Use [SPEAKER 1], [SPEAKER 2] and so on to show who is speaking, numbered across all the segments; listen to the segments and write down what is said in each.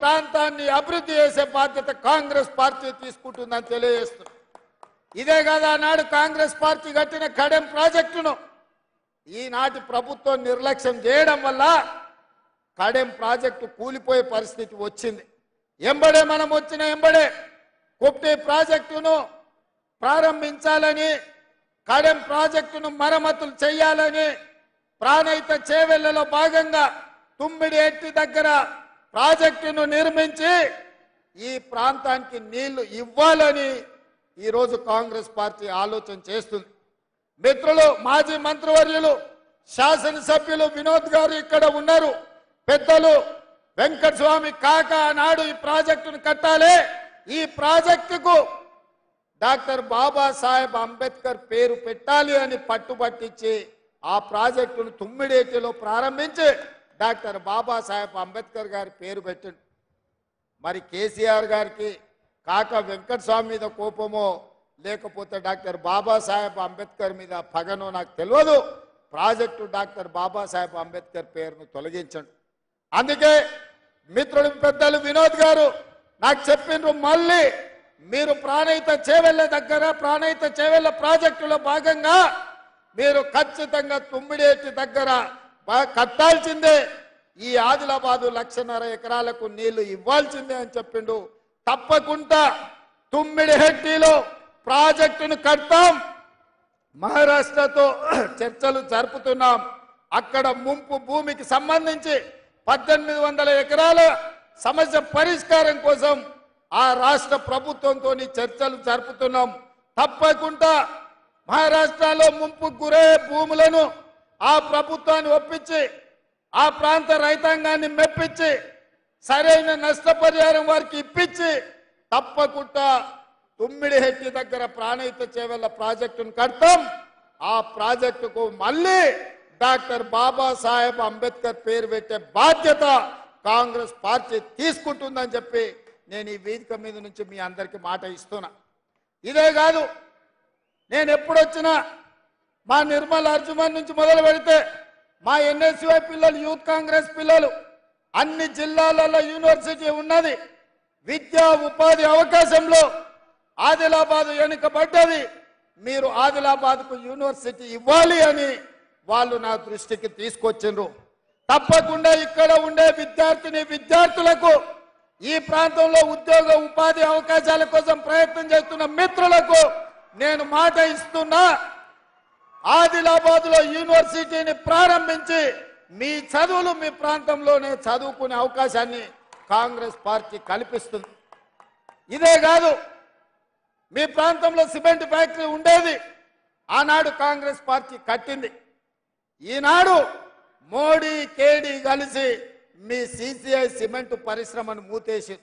[SPEAKER 1] ప్రాంతాన్ని అభివృద్ధి చేసే బాధ్యత కాంగ్రెస్ పార్టీ తీసుకుంటుందని తెలియజేస్తుంది ఇదే కదా ఆనాడు కాంగ్రెస్ పార్టీ కట్టిన కడెం ప్రాజెక్టును ఈనాటి ప్రభుత్వం నిర్లక్ష్యం చేయడం వల్ల కడెం ప్రాజెక్టు కూలిపోయే పరిస్థితి వచ్చింది ఎంబడే మనం వచ్చిన ఎంబడే కుప్టి ప్రాజెక్టును ప్రారంభించాలని కడెం ప్రాజెక్టును మరమ్మతులు చేయాలని ప్రాణహిత చేవెళ్లలో భాగంగా తుమ్మిడి ఎట్టి దగ్గర ప్రాజెక్టును నిర్మించి ఈ ప్రాంతానికి నీళ్లు ఇవ్వాలని ఈరోజు కాంగ్రెస్ పార్టీ ఆలోచన చేస్తుంది మిత్రులు మాజీ మంత్రివర్యులు శాసనసభ్యులు వినోద్ గారు ఇక్కడ ఉన్నారు పెద్దలు వెంకట స్వామి కాక ఆనాడు ఈ ప్రాజెక్టును కట్టాలి ఈ ప్రాజెక్టుకు డాక్టర్ బాబాసాహెబ్ అంబేద్కర్ పేరు పెట్టాలి అని పట్టుబట్టించి ఆ ప్రాజెక్టును తుమ్మిడేటిలో ప్రారంభించి డాక్టర్ బాబాసాహెబ్ అంబేద్కర్ గారి పేరు పెట్టిండు మరి కేసీఆర్ గారికి కాక వెంకట స్వామి మీద కోపమో లేకపోతే డాక్టర్ బాబాసాహెబ్ అంబేద్కర్ మీద పగనో నాకు తెలియదు ప్రాజెక్టు డాక్టర్ బాబాసాహెబ్ అంబేద్కర్ పేరును తొలగించండి అందుకే మిత్రుడు పెద్దలు వినోద్ గారు నాకు చెప్పిండ్రు మళ్ళీ మీరు ప్రాణహిత చేవెళ్ళ దగ్గర ప్రాణహిత చేవెళ్ళ ప్రాజెక్టులో భాగంగా మీరు ఖచ్చితంగా తుమ్మిడేటి దగ్గర బా- కట్టాల్సిందే ఈ ఆదిలాబాదు లక్షన్నర ఎకరాలకు నీళ్లు ఇవ్వాల్సిందే అని చెప్పిండు తప్పకుండా తుమ్మిడి హెట్టిలో ప్రాజెక్టును కడతాం మహారాష్ట్రతో చర్చలు జరుపుతున్నాం అక్కడ ముంపు భూమికి సంబంధించి పద్దెనిమిది వందల ఎకరాల సమస్య పరిష్కారం కోసం ఆ రాష్ట్ర ప్రభుత్వంతో చర్చలు జరుపుతున్నాం తప్పకుండా మహారాష్ట్రలో ముంపు గురయ్యే భూములను ఆ ప్రభుత్వాన్ని ఒప్పించి ఆ ప్రాంత రైతాంగాన్ని మెప్పించి సరైన నష్టపరిహారం వారికి ఇప్పించి తప్పకుండా తుమ్మిడి హెట్టి దగ్గర ప్రాణహిత చేవెళ్ళ ప్రాజెక్టును కడతాం ఆ ప్రాజెక్టుకు మళ్ళీ డాక్టర్ బాబాసాహెబ్ అంబేద్కర్ పేరు పెట్టే బాధ్యత కాంగ్రెస్ పార్టీ తీసుకుంటుందని చెప్పి నేను ఈ వేదిక మీద నుంచి మీ అందరికీ మాట ఇస్తున్నా ఇదే కాదు నేను ఎప్పుడొచ్చినా మా నిర్మల్ అర్జుమన్ నుంచి మొదలు పెడితే మా ఎన్ఎస్యుఐ పిల్లలు యూత్ కాంగ్రెస్ పిల్లలు అన్ని జిల్లాలలో యూనివర్సిటీ ఉన్నది విద్యా ఉపాధి అవకాశంలో ఆదిలాబాద్ వెనుకబడ్డది మీరు ఆదిలాబాద్కు యూనివర్సిటీ ఇవ్వాలి అని వాళ్ళు నా దృష్టికి తీసుకొచ్చిండ్రు తప్పకుండా ఇక్కడ ఉండే విద్యార్థిని విద్యార్థులకు ఈ ప్రాంతంలో ఉద్యోగ ఉపాధి అవకాశాల కోసం ప్రయత్నం చేస్తున్న మిత్రులకు నేను మాట ఇస్తున్నా ఆదిలాబాద్ లో యూనివర్సిటీని ప్రారంభించి మీ చదువులు మీ ప్రాంతంలోనే చదువుకునే అవకాశాన్ని కాంగ్రెస్ పార్టీ కల్పిస్తుంది ఇదే కాదు మీ ప్రాంతంలో సిమెంట్ ఫ్యాక్టరీ ఉండేది ఆనాడు కాంగ్రెస్ పార్టీ కట్టింది ఈనాడు మోడీ కేడీ కలిసి మీ సిసిఐ సిమెంట్ పరిశ్రమను మూతేసి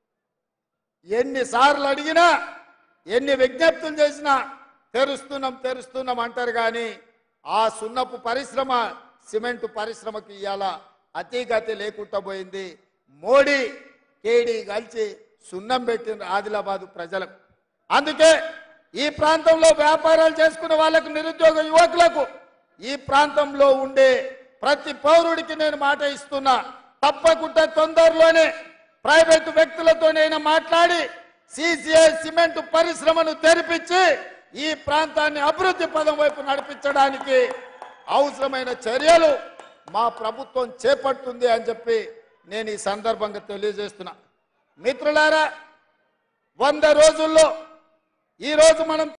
[SPEAKER 1] ఎన్నిసార్లు అడిగినా ఎన్ని విజ్ఞప్తులు చేసినా తెరుస్తున్నాం తెరుస్తున్నాం అంటారు కానీ ఆ సున్నపు పరిశ్రమ సిమెంట్ పరిశ్రమకి ఇవాళ అతిగతి లేకుండా పోయింది మోడీ కేడీ కలిసి సున్నం పెట్టింది ఆదిలాబాదు ప్రజలకు అందుకే ఈ ప్రాంతంలో వ్యాపారాలు చేసుకునే వాళ్ళకు నిరుద్యోగ యువకులకు ఈ ప్రాంతంలో ఉండే ప్రతి పౌరుడికి నేను మాట ఇస్తున్నా తప్పకుండా తొందరలోనే ప్రైవేటు వ్యక్తులతోనైనా మాట్లాడి సిసిఐ సిమెంట్ పరిశ్రమను తెరిపించి ఈ ప్రాంతాన్ని అభివృద్ధి పదం వైపు నడిపించడానికి అవసరమైన చర్యలు మా ప్రభుత్వం చేపడుతుంది అని చెప్పి నేను ఈ సందర్భంగా తెలియజేస్తున్నా మిత్రులారా వంద రోజుల్లో ఈ రోజు మనం